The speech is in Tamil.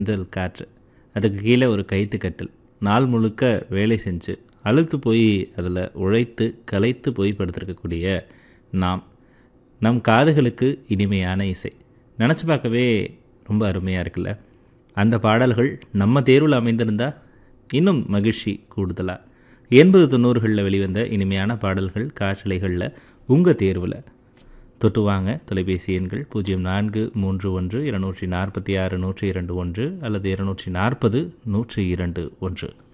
தென்றல் காற்று அதுக்கு கீழே ஒரு கைத்து கட்டில் நாள் முழுக்க வேலை செஞ்சு அழுத்து போய் அதில் உழைத்து களைத்து போய் படுத்திருக்கக்கூடிய நாம் நம் காதுகளுக்கு இனிமையான இசை நினச்சி பார்க்கவே ரொம்ப அருமையாக இருக்குல்ல அந்த பாடல்கள் நம்ம தேர்வில் அமைந்திருந்தா இன்னும் மகிழ்ச்சி கூடுதலாக எண்பது தொண்ணூறுகளில் வெளிவந்த இனிமையான பாடல்கள் காற்றலைகளில் உங்கள் தேர்வில் தொட்டு வாங்க தொலைபேசி எண்கள் பூஜ்ஜியம் நான்கு மூன்று ஒன்று இருநூற்றி நாற்பத்தி ஆறு நூற்றி இரண்டு ஒன்று அல்லது இருநூற்றி நாற்பது நூற்றி இரண்டு ஒன்று